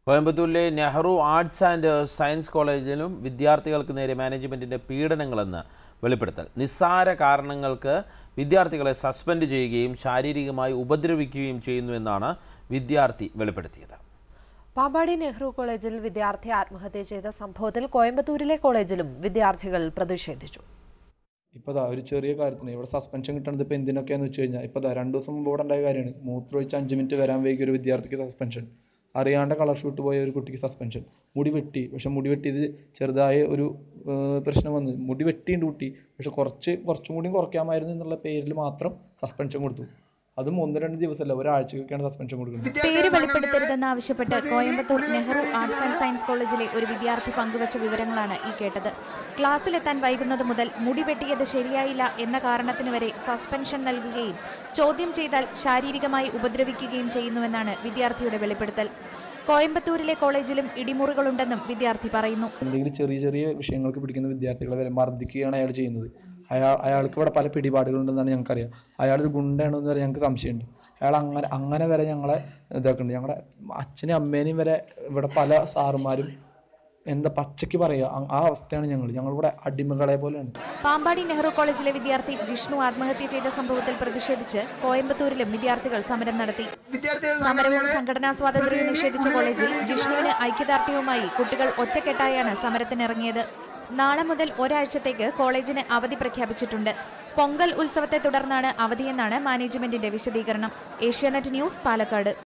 കോയമ്പത്തൂരിലെ Nehru arts and science കോളേജിലും വിദ്യാർത്ഥികൾക്ക് നേരെ മാനേജ്മെന്റിന്റെ പീഡനങ്ങളെന്ന് വെളിപ്പെടുത്തൽ നിസ്സാര കാരണങ്ങൾക്ക് വിദ്യാർത്ഥികളെ സസ്പെൻഡ് ചെയ്യുകയും ശാരീരികമായി ഉപദ്രവിക്കുകയും ചെയ്യുന്നുവെന്നാണ് വിദ്യാർത്ഥി വെളിപ്പെടുത്തിയത് പാമ്പാടി നെഹ്റു കോളേജിൽ വിദ്യാർത്ഥി ആത്മഹത്യ ചെയ്ത സംഭവത്തിൽ കോയമ്പത്തൂരിലെ കോളേജിലും വിദ്യാർത്ഥികൾ പ്രതിഷേധിച്ചു ഇപ്പോൾ ദാ ഒരു ചെറിയ കാര്യത്തിന് ഇവിടെ സസ്പെൻഷൻ കിട്ടണത് ഇപ്പോൾ എന്തിനൊക്കെയാന്ന് വെച്ച് കഴിഞ്ഞാൽ ഇപ്പോൾ ദാ രണ്ട് ദിവസം മുമ്പ് ഇവിടെ ഉണ്ടായ കാര്യമാണ് മൂത്രമൊഴിച്ച് അഞ്ച് മിനിറ്റ് വരാൻ വൈകിയ ഒരു വിദ്യാർത്ഥിക്ക് സസ്പെൻഷൻ അറിയാണ്ട് കളർ ഷൂട്ട് പോയ ഒരു കുട്ടിക്ക് സസ്പെൻഷൻ മുടി വെട്ടി പക്ഷെ മുടി വെട്ടിയത് ചെറുതായ ഒരു ഏർ പ്രശ്നം വന്നു മുടി വെട്ടിയുണ്ട് കുട്ടി പക്ഷെ കുറച്ച് കുറച്ചും കൂടി കുറയ്ക്കാമായിരുന്നു എന്നുള്ള പേരിൽ മാത്രം സസ്പെൻഷൻ കൊടുത്തു അതും ഒന്ന് രണ്ട് ദിവസമല്ല ഒരാഴ്ചക്കൊക്കെയാണ് സസ്പെൻഷൻ കൊടുക്കുന്നത് പേര് വെളിപ്പെടുത്തരുതെന്നാവശ്യപ്പെട്ട് Coimbatore Nehru arts and science കോളേജിലെ ഒരു വിദ്യാർത്ഥി പങ്കുവച്ച വിവരങ്ങളാണ് ഈ കേട്ടത് ക്ലാസ്സിലെത്താൻ വൈകുന്നത് മുതൽ മുടി വെട്ടിയത് ശരിയായില്ല എന്ന കാരണത്തിന് വരെ സസ്പെൻഷൻ നൽകുകയും ചോദ്യം ചെയ്താൽ ശാരീരികമായി ഉപദ്രവിക്കുകയും ചെയ്യുന്നുവെന്നാണ് വിദ്യാർത്ഥിയുടെ വെളിപ്പെടുത്തൽ കോയമ്പത്തൂരിലെ കോളേജിലും ഇടിമുറികളുണ്ടെന്നും വിദ്യാർത്ഥി പറയുന്നു എന്തെങ്കിലും ചെറിയ ചെറിയ വിഷയങ്ങൾക്ക് പിടിക്കുന്ന വിദ്യാർത്ഥികളെ വരെ മർദ്ദിക്കുകയാണ് അയാൾ ചെയ്യുന്നത് അയാൾ അയാൾക്ക് ഇവിടെ പല പിടിപാടുകളുണ്ടെന്നാണ് ഞങ്ങൾക്കറിയാം അയാൾ ഒരു ഗുണ്ടയാണെന്ന് വരെ ഞങ്ങൾക്ക് സംശയമുണ്ട് അയാൾ അങ്ങനെ അങ്ങനെ വരെ ഞങ്ങളെ ഇതാക്കുന്നുണ്ട് ഞങ്ങളുടെ അച്ഛനെയും അമ്മേനെയും വരെ ഇവിടെ പല സാറുമാരും എന്താ പച്ചയ്ക്ക് പറയുക ആ- ആ അവസ്ഥയാണ് ഞങ്ങൾ ഞങ്ങളിവിടെ അടിമകളെ പോലെയാണ് പാമ്പാടി നെഹ്റു കോളേജിലെ വിദ്യാർത്ഥി ജിഷ്ണു ആത്മഹത്യ ചെയ്ത സംഭവത്തിൽ പ്രതിഷേധിച്ച് കോയമ്പത്തൂരിലും വിദ്യാർത്ഥികൾ സമരം നടത്തി സമരവും സംഘടനാ സ്വാതന്ത്ര്യവും നിഷേധിച്ച കോളേജിൽ ജിഷ്ണുവിന് ഐക്യദാർഢ്യവുമായി കുട്ടികൾ ഒറ്റക്കെട്ടായാണ് സമരത്തിനിറങ്ങിയത് നാളെ മുതൽ ഒരാഴ്ചത്തേക്ക് കോളേജിന് അവധി പ്രഖ്യാപിച്ചിട്ടുണ്ട് പൊങ്കൽ ഉത്സവത്തെ തുടർന്നാണ് അവധിയെന്നാണ് മാനേജ്മെന്റിന്റെ വിശദീകരണം ഏഷ്യാനെറ്റ് ന്യൂസ് പാലക്കാട്